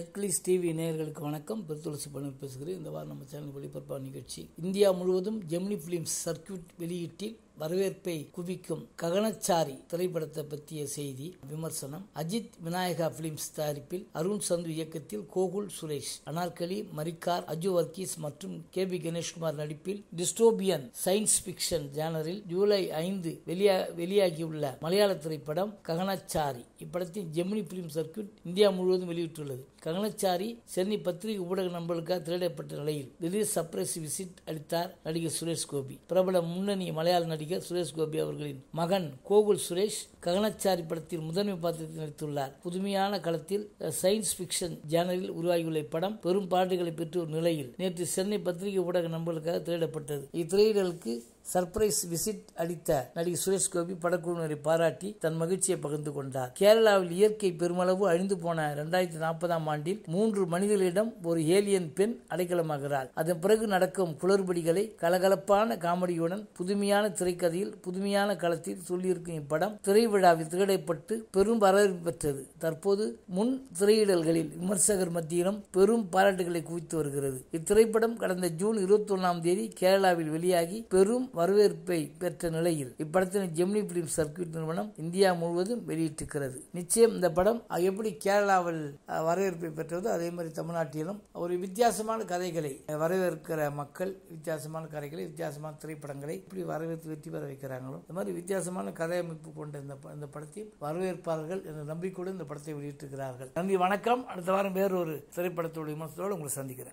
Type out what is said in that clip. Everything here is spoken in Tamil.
நெட்ஃபிளிக்ஸ் டிவி நேயர்களுக்கு வணக்கம் பெருத்துளசி பண்ணி பேசுகிறேன் இந்த வாரம் நம்ம சேனல் ஒளிபரப்பான நிகழ்ச்சி இந்தியா முழுவதும் ஜெமினி பிலிம்ஸ் சர்க்கியூட் வெளியீட்டில் வரவேற்பை குவிக்கும் ககனச்சாரி திரைப்படத்தை பற்றிய செய்தி விமர்சனம் அஜித் விநாயகா பிலிம்ஸ் தயாரிப்பில் அருண் சந்து இயக்கத்தில் கோகுல் சுரேஷ் அனார்கலி மரிக்கார் அஜு வர்கீஸ் மற்றும் கே பி கணேஷ்குமார் நடிப்பில் டிஸ்டோபியன் சயின்ஸ் பிக்ஷன் ஜானரில் ஜூலை ஐந்து வெளியா வெளியாகியுள்ள மலையாள திரைப்படம் ககனச்சாரி இப்படத்தின் ஜெமினி பிலிம் சர்க்கியூட் இந்தியா முழுவதும் வெளியிட்டுள்ளது ககனச்சாரி சென்னை பத்திரிகை ஊடக நண்பர்களுக்காக திரையிடப்பட்ட நிலையில் திடீர் சர்ப்ரைஸ் விசிட் அளித்தார் நடிகர் சுரேஷ் கோபி பிரபல முன்னணி மலையாள நடிகர் சுரேஷ் கோபி அவர்களின் மகன் கோகுல் சுரேஷ் ககனச்சாரி படத்தில் முதன்மை பாத்திரத்தில் நடித்துள்ளார் புதுமையான களத்தில் சயின்ஸ் பிக்ஷன் ஜேனரில் உருவாகியுள்ள இப்படம் பெரும் பாராட்டுகளை பெற்ற ஒரு நிலையில் நேற்று சென்னை பத்திரிகை ஊடக நண்பர்களுக்காக திரையிடப்பட்டது இத்திரையிடலுக்கு சர்ப்ரைஸ் விசிட் அளித்த நடிகர் சுரேஷ் கோபி படக்குழுவினரை பாராட்டி தன் மகிழ்ச்சியை பகிர்ந்து கொண்டார் கேரளாவில் இயற்கை பெருமளவு அழிந்து போன இரண்டாயிரத்தி நாற்பதாம் ஆண்டில் மூன்று மனிதர்களிடம் ஒரு ஏலியன் பெண் அடைக்கலமாகிறார் அதன் பிறகு நடக்கும் குளறுபடிகளை கலகலப்பான காமெடியுடன் புதுமையான திரைக்கதையில் புதுமையான களத்தில் சொல்லியிருக்கும் இப்படம் திரைவிழாவில் திரையிடப்பட்டு பெரும் வரவேற்பு பெற்றது தற்போது முன் திரையிடல்களில் விமர்சகர் மத்தியிலும் பெரும் பாராட்டுகளை குவித்து வருகிறது இத்திரைப்படம் கடந்த ஜூன் இருபத்தி ஒன்னாம் தேதி கேரளாவில் வெளியாகி பெரும் வரவேற்பை பெற்ற நிலையில் இப்படத்தின் ஜெமினி பிலிம் சர்க்கியூட் நிறுவனம் இந்தியா முழுவதும் வெளியிட்டிருக்கிறது நிச்சயம் இந்த படம் எப்படி கேரளாவில் வரவேற்பை பெற்றதோ அதே மாதிரி தமிழ்நாட்டிலும் ஒரு வித்தியாசமான கதைகளை வரவேற்கிற மக்கள் வித்தியாசமான கதைகளை வித்தியாசமான திரைப்படங்களை இப்படி வரவேற்று வெற்றி பெற வைக்கிறாங்களோ இந்த மாதிரி வித்தியாசமான கதையமைப்பு கொண்ட இந்த இந்த படத்தை வரவேற்பார்கள் என்ற நம்பிக்கையோடு இந்த படத்தை வெளியிட்டிருக்கிறார்கள் நன்றி வணக்கம் அடுத்த வாரம் வேறொரு திரைப்படத்தோட விமர்சனத்தோடு உங்களை சந்திக்கிறேன்